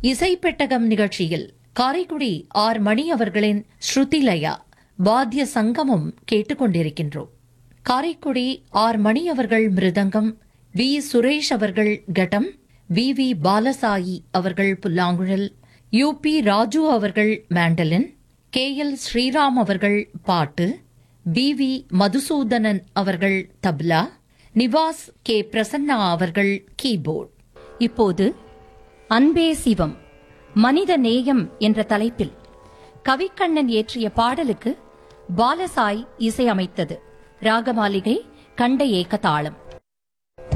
இசைப்பெட்டகம் நிகழ்ச்சியில் காரைக்குடி ஆர் மணி அவர்களின் ஸ்ருதிலயா வாத்திய சங்கமம் கேட்டுக்கொண்டிருக்கின்றோம் காரைக்குடி ஆர் மணி அவர்கள் மிருதங்கம் வி சுரேஷ் அவர்கள் கடம் வி வி பாலசாயி அவர்கள் புல்லாங்குழல் யு பி ராஜு அவர்கள் மேண்டலின் கே எல் ஸ்ரீராம் அவர்கள் பாட்டு வி வி மதுசூதனன் அவர்கள் தப்லா நிவாஸ் கே பிரசன்னா அவர்கள் கீபோர்ட் இப்போது அன்பே சிவம் மனித நேயம் என்ற தலைப்பில் கவிக்கண்ணன் இயற்றிய பாடலுக்கு பாலசாய் இசையமைத்தது ராகமாளிகை கண்ட ஏக தாளம்